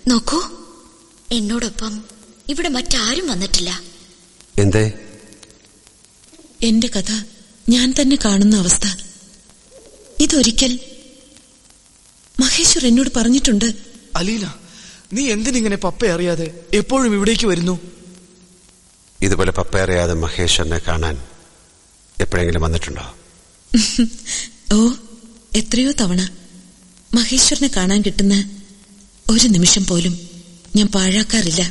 നോക്കൂ എന്നോടൊപ്പം ഇവിടെ മറ്റാരും വന്നിട്ടില്ല എന്തേ എന്റെ കഥ ഞാൻ തന്നെ കാണുന്ന അവസ്ഥ ഇതൊരിക്കൽ മഹേശ്വർ എന്നോട് പറഞ്ഞിട്ടുണ്ട് അലീല നീ എന്തിനിങ്ങനെ പപ്പ അറിയാതെ എപ്പോഴും ഇവിടേക്ക് വരുന്നു ഇതുപോലെ പപ്പയറിയാതെ മഹേശ്വരനെ കാണാൻ എപ്പോഴെങ്കിലും വന്നിട്ടുണ്ടോ ഓ എത്രയോ തവണ മഹേശ്വരനെ കാണാൻ കിട്ടുന്ന ഒരു നിമിഷം പോലും ഞാൻ പാഴാക്കാറില്ല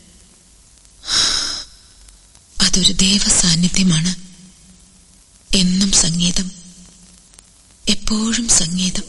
അതൊരു ദേവ സാന്നിധ്യമാണ് എന്നും സംഗീതം എപ്പോഴും സംഗീതം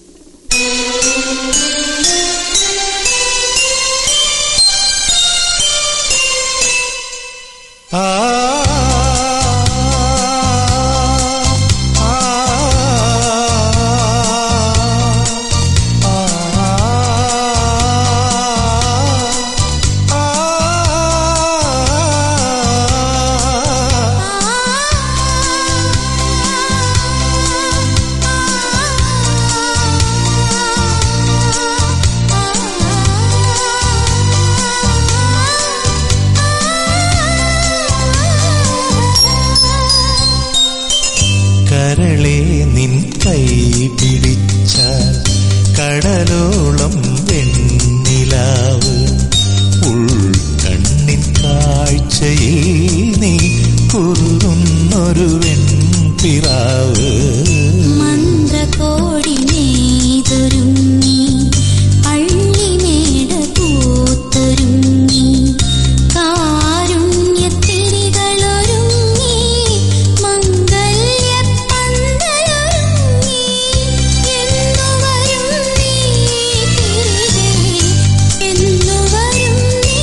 കരളെ നിൻ കൈ പിടിച്ച കടലോളം വെണ്ണിലാവ് ഉൾക്കണ്ണിൻ കാഴ്ചയിൽ നീ കുറുന്നൊരു വെൺപിറാവ് മന്ത്രകോടി നെയ്തൊരുങ്ങി പള്ളിമേട പൂത്തൊരുങ്ങി കാരുണ്യത്തിരികളൊരുങ്ങി മംഗല്യപ്പന്തലൊരുങ്ങി എന്നു വരും നീ തിരികെ എന്നു വരും നീ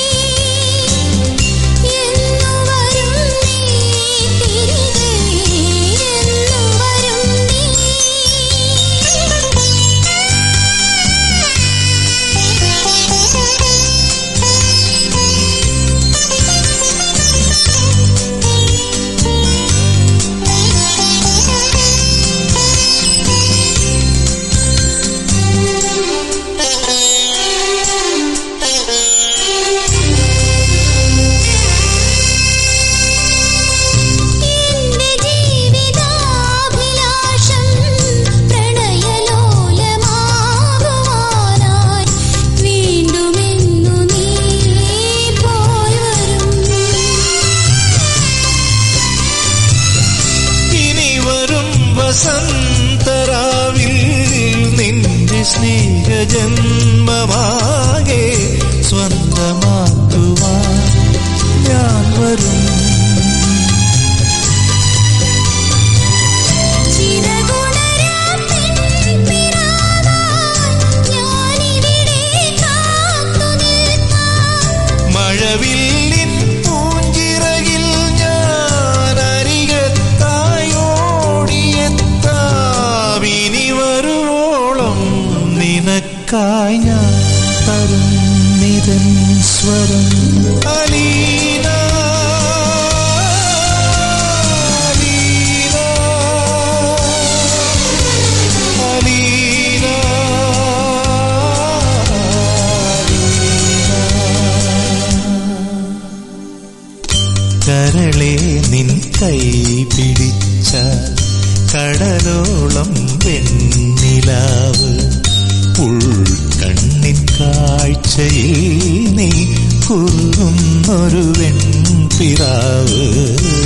എന്നു വരും നീ തിരികെ എന്നു വരും എന്റെ ജീവിതാഭിലാഷം പ്രണയലോലമാകുവാനായി വീണ്ടുമെന്നു നീ പോയി വരും ഇനി വരും വസന്തരാവിൽ നിന്റെ സ്നേഹജന്മമാകെ സ്വന്തമാക്കുവാൻ ഞാൻ വരും മഴവില്ലിൻ പൂഞ്ചിറകിൽ ഞാൻ അരികത്തായി ഓടിയെത്താം ഇനി വരുവോളം നിനക്കായി ഞാൻ തരുന്നിതൻ സ്വരം അലീന അലീന കരളെ നിൻ കൈ പിടിച്ച കടലോളം വെണ്ണിലാവ് ഉൾക്കണ്ണിൻ കാഴ്ചയിൽ നീ കുറുന്നൊരു വെൺപിറാവ്